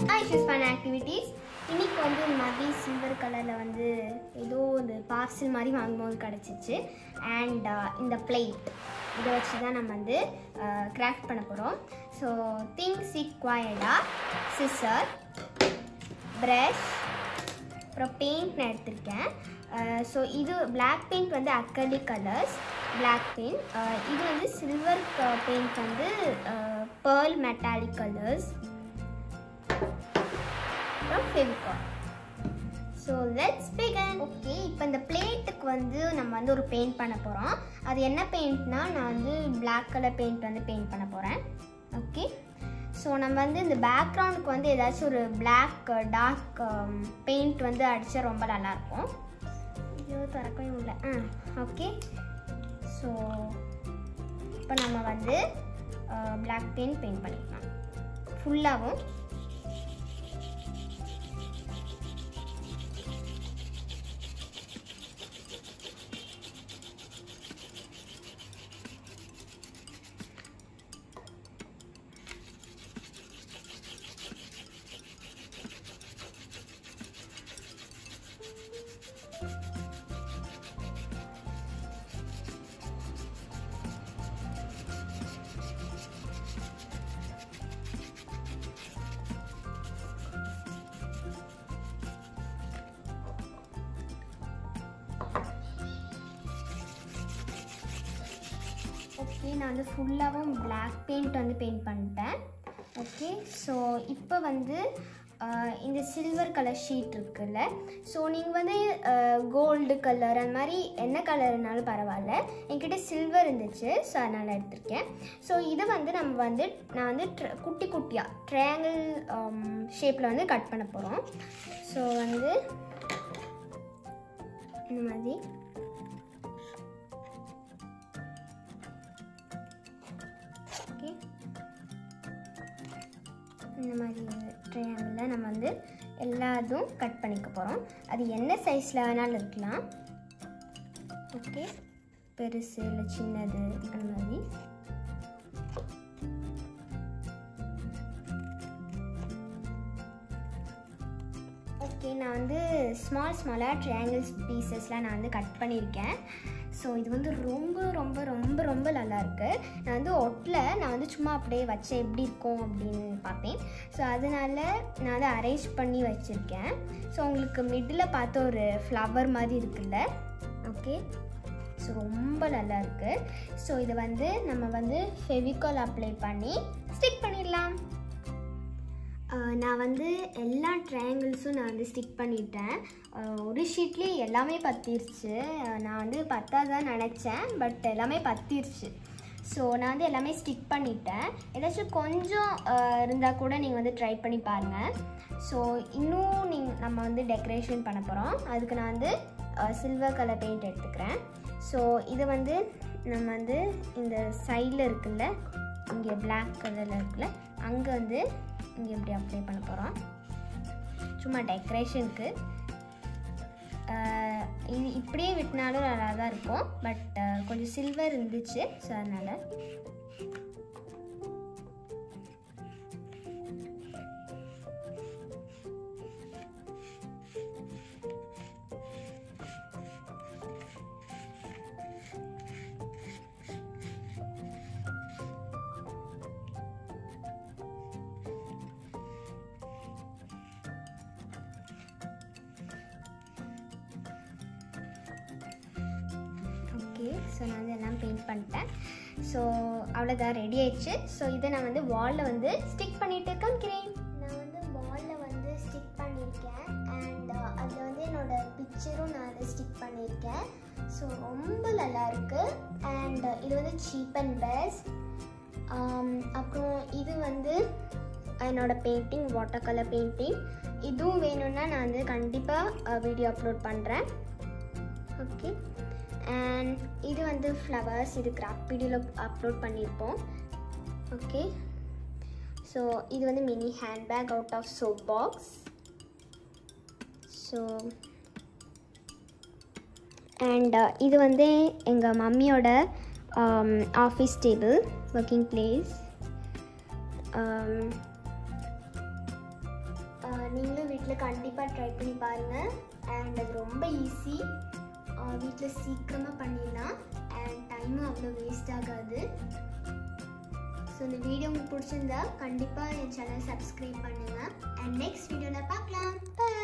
ஐஷஸ் fun activities இன்னைக்கு வந்து இந்த மாதிரி சில்வர் கலரில் வந்து ஏதோ இந்த பார்சல் மாதிரி வாங்கும்போது கிடச்சிச்சு அண்ட் இந்த பிளேட் இதை வச்சு தான் நம்ம வந்து கிராஃப்ட் பண்ண போகிறோம் ஸோ திங்ஸ் ரிக்வயர்டா சிசர் ப்ரஷ் அப்புறம் பெயிண்ட் நான் எடுத்திருக்கேன் ஸோ இது பிளாக் பெயிண்ட் வந்து அக்கலிக் கலர்ஸ் பிளாக் பெயிண்ட் இது வந்து சில்வர் பெயிண்ட் வந்து பேர்ல் மெட்டாலிக் கலர்ஸ் அப்புறம் Fevicol so let's begin okay இப்போ இந்த பிளேட்டுக்கு வந்து நம்ம வந்து ஒரு பெயிண்ட் பண்ண போகிறோம் அது என்ன பெயிண்ட்னா நான் வந்து பிளாக் கலர் பெயிண்ட் வந்து பெயிண்ட் பண்ண போகிறேன் ஓகே ஸோ நம்ம வந்து இந்த பேக்ரவுண்டுக்கு வந்து ஏதாச்சும் ஒரு பிளாக் டார்க் பெயிண்ட் வந்து அடித்தா ரொம்ப நல்லாயிருக்கும் ஐயோ திறக்கவே இல்லை ஆ ஓகே ஸோ இப்போ நம்ம வந்து பிளாக் பெயிண்ட் பெயிண்ட் பண்ணிக்கலாம் ஃபுல்லாகவும் ஓகே நான் வந்து ஃபுல்லாகவும் பிளாக் பெயிண்ட் வந்து பெயிண்ட் பண்ணிட்டேன் ஓகே ஸோ இப்போ வந்து ஆஹ், இந்த சில்வர் கலர் ஷீட் இருக்குல்ல ஸோ நீங்கள் வந்து கோல்டு கலர் அந்த மாதிரி என்ன கலர்னாலும் பரவாயில்ல என்கிட்ட சில்வர் இருந்துச்சு ஸோ அதனால் எடுத்திருக்கேன் ஸோ இது வந்து நம்ம வந்து நான் வந்து tr- குட்டி குட்டியாக ட்ரையாங்கிள் ஷேப்பில் வந்து கட் பண்ண போகிறோம் ஸோ வந்து இந்த மாதிரி ஓகே இந்த மாதிரி ட்ரையாங்கிளில் நம்ம வந்து எல்லா இதுவும் கட் பண்ணிக்க போகிறோம் அது என்ன சைஸில் வேணாலும் இருக்கலாம் ஓகே பெருசு இல்லை சின்னது அந்த மாதிரி ஓகே நான் வந்து ஸ்மால் ஸ்மாலாக ட்ரையாங்கிள்ஸ் பீசஸ்லாம் நான் வந்து கட் பண்ணியிருக்கேன் ஸோ இது வந்து ரொம்ப ரொம்ப ரொம்ப ரொம்ப நல்லா இருக்கு நான் வந்து ஒட்டில் நான் வந்து சும்மா அப்படியே வச்சேன் எப்படி இருக்கும் அப்படின்னு பார்த்தேன் ஸோ அதனால நான் வந்து அரேஞ்ச் பண்ணி வச்சுருக்கேன் ஸோ உங்களுக்கு மிடில் பார்த்த ஒரு ஃப்ளவர் மாதிரி இருக்குல்ல ஓகே ஸோ ரொம்ப நல்லா இருக்கு ஸோ இதை வந்து நம்ம வந்து ஃபெவிகால் அப்ளை பண்ணி ஸ்டிக் பண்ணிடலாம் ஆஹ் நான் வந்து எல்லா ட்ரையாங்கிள்ஸும் நான் வந்து ஸ்டிக் பண்ணிட்டேன் ஆஹ் ஒரு ஷீட்லேயே எல்லாமே பற்றிருச்சு நான் வந்து பத்தாதான் நினச்சேன் பட் எல்லாமே பற்றிருச்சு ஸோ நான் வந்து எல்லாமே ஸ்டிக் பண்ணிட்டேன் ஏதாச்சும் கொஞ்சம் இருந்தால் கூட நீங்கள் வந்து ட்ரை பண்ணி பாருங்கள் ஸோ இன்னும் நீங்கள் நம்ம வந்து டெக்கரேஷன் பண்ண போகிறோம் அதுக்கு நான் வந்து சில்வர் கலர் பெயிண்ட் எடுத்துக்கிறேன் ஸோ இது வந்து நம்ம வந்து இந்த சைடில் இருக்குல்ல இங்கே பிளாக் கலரில் இருக்குல்ல அங்கே வந்து இங்கே இப்படி அப்ளை பண்ண போகிறோம் சும்மா டெக்கரேஷனுக்கு இது இப்படியே விட்டினாலும் நல்லா தான் இருக்கும் பட் கொஞ்சம் சில்வர் இருந்துச்சு ஸோ அதனால் ஓகே ஸோ நான் வந்து எல்லாம் பெயிண்ட் பண்ணிட்டேன் ஸோ அவ்வளோதான் ரெடி ஆயிடுச்சு ஸோ இதை நான் வந்து வாலில் வந்து ஸ்டிக் பண்ணிட்டு காமிக்கிறேன் நான் வந்து வாலில் வந்து ஸ்டிக் பண்ணியிருக்கேன் அண்ட் அதில் வந்து என்னோட பிக்சரும் நான் வந்து ஸ்டிக் பண்ணியிருக்கேன் ஸோ ரொம்ப நல்லா இருக்கு அண்ட் இது வந்து சீப் அண்ட் பெஸ்ட் அப்புறம் இது வந்து என்னோட பெயிண்டிங் வாட்டர் கலர் பெயிண்டிங் இதுவும் வேணும்னா நான் வந்து கண்டிப்பாக வீடியோ அப்லோட் பண்ணுறேன் ஓகே அண்ட் இது வந்து ஃப்ளவர்ஸ் இது கிராஃப்ட் வீடியோவில் அப்லோட் பண்ணியிருப்போம் ஓகே ஸோ இது வந்து mini handbag out of soap box so and இது வந்து எங்கள் மம்மியோட ஆஃபீஸ் டேபிள் ஒர்க்கிங் பிளேஸ் நீங்களும் வீட்டில் கண்டிப்பாக ட்ரை பண்ணி பாருங்கள் அண்ட் அது ரொம்ப ஈஸி வீட்டில் சீக்கிரமாக பண்ணிடலாம் அண்ட் டைமும் அவ்வளோ வேஸ்ட் ஆகாது ஸோ இந்த வீடியோ உங்களுக்கு பிடிச்சிருந்தா கண்டிப்பாக என் சேனல் சப்ஸ்கிரைப் பண்ணுங்கள் அண்ட் நெக்ஸ்ட் வீடியோவில் பார்க்கலாம் பாய்